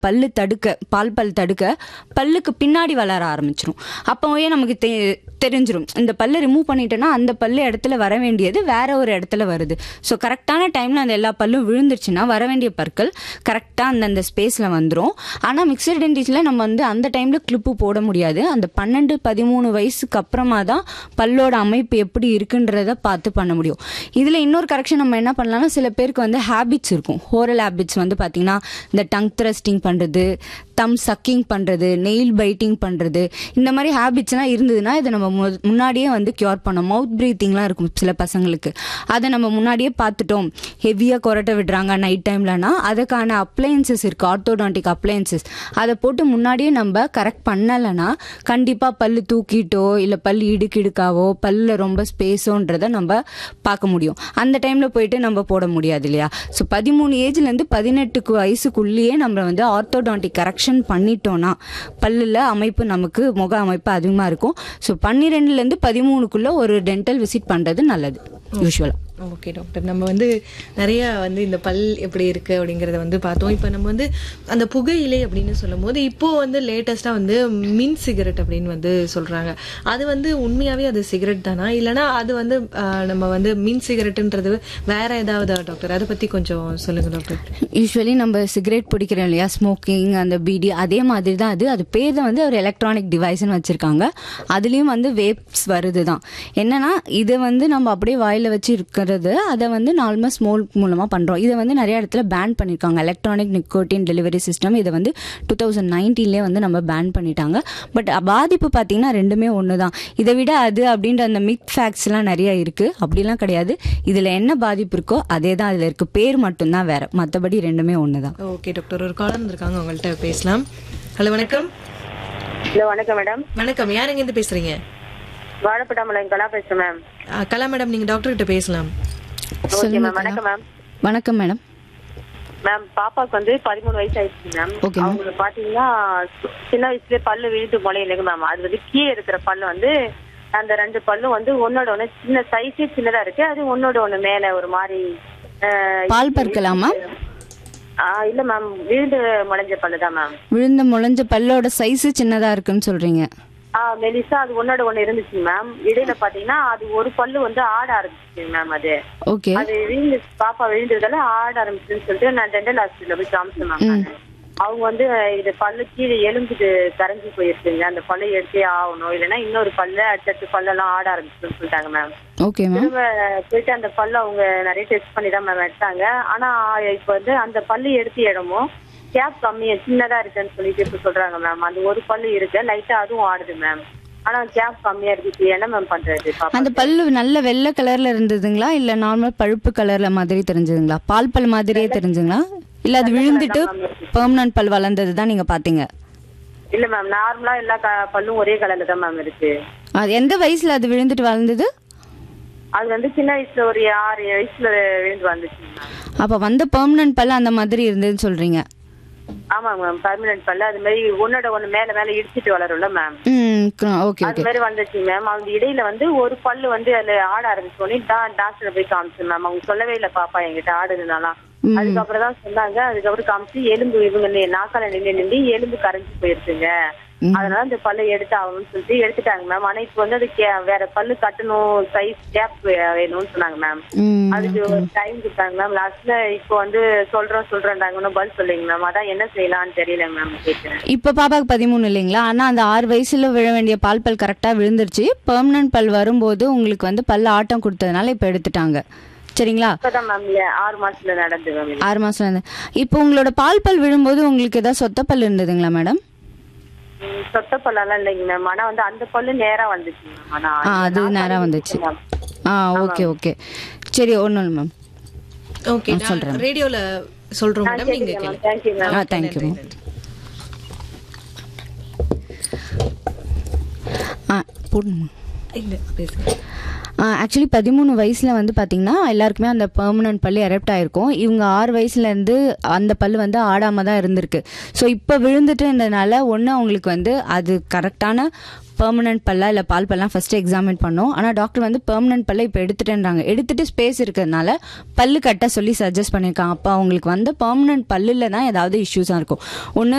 பல்லு தடுக்க பால் பல் தடுக்க பல்லுக்கு பின்னாடி வளர ஆரம்பிச்சிரும் அப்போவே நமக்கு தெ தெரிஞ்சிரும் இந்த பல்லை ரிமூவ் பண்ணிட்டோன்னா அந்த பல்லு இடத்துல வர வேண்டியது வேற ஒரு இடத்துல வருது ஸோ கரெக்டான டைமில் அந்த எல்லா பல்லும் விழுந்துருச்சுன்னா வர வேண்டிய பற்கள் கரெக்டாக அந்தந்த ஸ்பேஸில் வந்துடும் ஆனால் மிக்சர் டென்டிஸில் நம்ம வந்து அந்த டைமில் கிளிப்பு போட முடியாது அந்த பன்னெண்டு பதிமூணு வயசுக்கு அப்புறமா தான் பல்லோட அமைப்பு எப்படி இருக்குன்றத பார்த்து பண்ண முடியும் இதில் இன்னொரு கரெக்ஷன் நம்ம என்ன பண்ணலாம்னா சில பேருக்கு வந்து ஹேபிட்ஸ் இருக்கும் ஹோரல் ஹேபிட்ஸ் வந்து பார்த்திங்கன்னா இந்த டங் த்ரஸ்டிங் பண்ணுறது தம் சக்கிங் பண்ணுறது நெயில் பைட்டிங் பண்ணுறது இந்த மாதிரி ஹேபிட்ஸ்லாம் இருந்ததுன்னா இதை நம்ம மு- முன்னாடியே வந்து க்யூர் பண்ணோம் மவுத் ப்ரீத்திங்லாம் இருக்கும் சில பசங்களுக்கு அதை நம்ம முன்னாடியே பார்த்துட்டோம் ஹெவியாக கொரட்டை விடுறாங்க நைட் டைம்லனா அதுக்கான அப்ளையன்சஸ் இருக்குது ஆர்த்தோடான்டிக் அப்ளையன்சஸ் அதை போட்டு முன்னாடியே நம்ம கரெக்ட் பண்ணலைன்னா கண்டிப்பாக பல்லு தூக்கிட்டோ இல்லை பல் இடுக்கிடுக்காவோ பல்ல ரொம்ப ஸ்பேஸோன்றதை நம்ம பார்க்க முடியும் அந்த டைமில் போயிட்டு நம்ம போட முடியாது இல்லையா ஸோ பதிமூணு ஏஜ்லேருந்து பதினெட்டுக்கு வயசுக்குள்ளேயே நம்ம வந்து ஆர்த்தோடான்டிக் கரெக்ஷன் பண்ணிட்டோன்னா பல்லில் அமைப்பு நமக்கு முக அமைப்பு அதிகமாக இருக்கும் ஸோ பன்னிரெண்டுலேருந்து பதிமூணுக்குள்ளே ஒரு டென்டல் விசிட் பண்ணுறது நல்லது யூஸ்வலாக ஓகே டாக்டர் நம்ம வந்து நிறைய வந்து இந்த பல் எப்படி இருக்கு அப்படிங்கறத வந்து பார்த்தோம் இப்போ நம்ம வந்து அந்த புகையிலை அப்படின்னு சொல்லும்போது இப்போ வந்து லேட்டஸ்டா வந்து மின் சிகரெட் அப்படின்னு வந்து சொல்றாங்க அது வந்து உண்மையாவே அது சிகரெட் தானா இல்லனா அது வந்து ஆஹ், நம்ம வந்து மின் சிகரெட்ன்றது வேற ஏதாவது டாக்டர் அதை பத்தி கொஞ்சம் சொல்லுங்க டாக்டர் யூஸ்வலி நம்ம சிகரெட் பிடிக்கிறோம் இல்லையா ஸ்மோக்கிங் அந்த பீடி அதே மாதிரி தான் அது அது பேர் தான் வந்து ஒரு எலக்ட்ரானிக் டிவைஸ்னு வச்சுருக்காங்க அதுலேயும் வந்து வேப்ஸ் வருது தான் என்னன்னா இதை வந்து நம்ம அப்படியே வாயில் வச்சு இருக்கிறது அதை வந்து நார்மலாக ஸ்மோல் மூலமாக பண்ணுறோம் இதை வந்து நிறைய இடத்துல பேன் பண்ணியிருக்காங்க எலக்ட்ரானிக் நிக்கோட்டின் டெலிவரி சிஸ்டம் இதை வந்து டூ தௌசண்ட் நைன்டீன்லேயே வந்து நம்ம பேன் பண்ணிட்டாங்க பட் பாதிப்பு பார்த்தீங்கன்னா ரெண்டுமே ஒன்று தான் இதை விட அது அப்படின்ற அந்த மிக் ஃபேக்ட்ஸ்லாம் நிறைய இருக்குது அப்படிலாம் கிடையாது இதில் என்ன பாதிப்பு இருக்கோ அதே தான் அதில் இருக்குது பேர் மட்டும்தான் வேற மற்றபடி ரெண்டுமே ஒன்று தான் ஓகே டாக்டர் ஒரு காலர் இருக்காங்க உங்கள்கிட்ட பேசலாம் ஹலோ வணக்கம் ஹலோ வணக்கம் மேடம் வணக்கம் யார் எங்க இருந்து பேசுறீங்க வாழைப்பட்டாமலை கலா பேசுறேன் மேம் ஆஹ், கலா மேடம் நீங்க டாக்டர் கிட்ட பேசலாம் ஓகே மேம் வணக்கம் மேம் வணக்கம் மேடம் மேம் பாப்பாக்கு வந்து பதிமூணு வயசு ஆயிடுச்சு மேம் Okay, ma'am. அவங்களுக்கு பாத்தீங்கன்னா சி- சின்ன வயசுல பல்லு விழுந்து முளையிலங்க மேம் அது வந்து கீழே இருக்கிற பல்லு வந்து அந்த ரெண்டு பல்லும் வந்து ஒன்னோட ஒண்ணு சின்ன சைஸே சின்னதா இருக்கு அது ஒன்னோட ஒண்ணு மேல ஒரு மாதிரி அஹ், பால் பற்கலாமா ஆ, இல்ல மேம் விழுந்து முளைஞ்ச பல்லு தான் மேம் விழுந்த முளைஞ்ச பல்லோட சைஸ் சின்னதாக இருக்குன்னு சொல்கிறீங்க ஆ மெலிசா அது ஒன்னோட ஒண்ணு இருந்துச்சு மேம் இடையில பாத்தீங்கன்னா அது ஒரு பல்லு வந்து ஆட ஆரம்பிச்சு மேம் அது ஓகே அது விழுந்து பாப்பா விழுந்ததால ஆட ஆரம்பிச்சுன்னு சொல்லிட்டு நான் டென்டல் ஹாஸ்பிட்டல்ல போய் காமிச்சேன் மேம் நானு. அவங்க வந்து இது பல்லு கீழே எலும்புக்கு கரைஞ்சி போயிருக்குங்க அந்த பல்லை எடுத்தே ஆகணும் இல்லைன்னா இன்னொரு பல்ல அடுத்தடுத்து பல்லெல்லாம் ஆட ஆரம்பிச்சுன்னு சொல்லிட்டாங்க மேம் ஓகே மேம் திரும்ப போயிட்டு அந்த பல்ல அவங்க நிறைய டெஸ்ட் பண்ணி தான் மேம் எடுத்தாங்க ஆனா இப்ப வந்து அந்த பல்லு எடுத்த இடமும் கேப் கம்மியா சின்னதா இருக்குன்னு சொல்லிட்டு இப்ப சொல்றாங்க மேம் அந்த ஒரு பல்லு இருக்கு லைட்டா அதுவும் ஆடுது மேம் ஆனா கேப் கம்மியா இருக்கு இப்ப என்ன மேம் பண்றது பாப்பா அந்த பல்லு நல்ல வெள்ளை கலர்ல இருந்ததுங்களா இல்ல நார்மல் பழுப்பு கலர்ல மாதிரி தெரிஞ்சதுங்களா பால் பல் மாதிரியே தெரிஞ்சுங்களா இல்ல அது விழுந்துட்டு பெர்மனன்ட் பல் வளர்ந்தது தான் நீங்க பாத்தீங்க இல்ல மேம் நார்மலா எல்லா க- பல்லும் ஒரே கலர்ல தான் மேம் இருக்கு அது எந்த வயசுல அது விழுந்துட்டு வளர்ந்தது அது வந்து சின்ன வயசுல ஒரு ஆறு வயசுல விழுந்து வந்துச்சு மேம் அப்ப வந்த பெர்மனன்ட் பல் அந்த மாதிரி இருந்ததுன்னு சொல்றீங்க ஆமாங்க மேம் பர்மனன்ட் பல்லு அது மாதிரி ஒன்னோட ஒண்ணு மேல மேல இடிச்சிட்டு வளரும்ல மேம் ம் ஓகே அது ஓகே மாதிரி வந்துச்சு மேம் அவங்க இடையில வந்து ஒரு பல்லு வந்து அதுல ஆட ஆரம்பிச்சோடனே தான் டாக்டர் போய் காமிச்சேன் மேம் அவங்க சொல்லவே இல்ல பாப்பா என்கிட்ட ஆடுதுனாலாம் அதுக்கப்புறம் தான் சொன்னாங்க அதுக்கப்புறம் காமிச்சு எலும்பு இவங்க நி- நாக்கால நின்று நின்று எலும்பு கரைஞ்சு போயிருச்சுங்க அதனால இந்த பல்லை எடுத்து ஆகணும்னு சொல்லிட்டு எடுத்துட்டாங்க மேம் ஆனா இப்ப வந்து அது கே- வேற பல்லு கட்டணும் சைஸ் கேப் வேணும்னு சொன்னாங்க மேம் ம் அதுக்கு ஒரு டைம் கொடுத்தாங்க மேம் லாஸ்ட்ல இப்போ வந்து சொல்றோம் சொல்றேன்டாங்க ஒன்றும் பதில் சொல்லிங்க மேம் அதான் என்ன செய்யலாம்னு தெரியல மேம் கேட்கிறேன் இப்ப பாப்பாக்கு பதிமூணு இல்லைங்களா ஆனா அந்த ஆறு வயசுல விழ வேண்டிய பால் பல் கரெக்டா விழுந்துருச்சு பெர்மனன்ட் பல் வரும்போது உங்களுக்கு வந்து பல் ஆட்டம் கொடுத்ததுனால இப்ப எடுத்துட்டாங்க சரிங்களா இப்பதான் மேம் ஆறு மாசத்துல நடந்து மேம் இது. ஆறு மாசம் இருந்து இப்போ உங்களோட பால் பல் விழும்போது உங்களுக்கு ஏதாவது சொத்த பல் இருந்ததுங்களா மேடம் ம், சொத்த பல்லெல்லாம் இல்லைங்க மேம் ஆனா வந்து அந்த பல்லு நேரா வந்துச்சு மேம் ஆனா ஆ அது நேரா வந்துச்சு ஆ ஓகே ஓகே சரி ஒன்றும் இல்லை மேம் ஓகே ரேடியோல சொல்றோம் மேடம் நீங்க கேளுங்க தேங்க்யூ மேம் ஆ தேங்க்யூ மேம் ஆ போடணுமா இல்ல பேசுங்க ஆக்சுவலி பதிமூணு வயசில் வந்து பார்த்திங்கன்னா எல்லாருக்குமே அந்த பெர்மனன்ட் பல்லு எரப்ட் ஆயிருக்கும் இவங்க ஆறு வயசுலேருந்து அந்த பல்லு வந்து ஆடாமல் தான் இருந்திருக்கு ஸோ இப்போ விழுந்துட்டுன்றதுனால ஒன்று அவங்களுக்கு வந்து அது கரெக்டான பெர்மனன்ட் பல்லா இல்லை பால் பல்லாம் ஃபர்ஸ்ட் எக்ஸாமின் பண்ணோம் ஆனால் டாக்டர் வந்து பெர்மனன்ட் பல்ல இப்போ எடுத்துட்டேன்றாங்க எடுத்துட்டு ஸ்பேஸ் இருக்கிறதுனால பல்லு கட்ட சொல்லி சஜஸ்ட் பண்ணியிருக்காங்க அப்போ அவங்களுக்கு வந்து பெர்மனன்ட் பல்லில் தான் ஏதாவது இஷ்யூஸாக இருக்கும் ஒன்று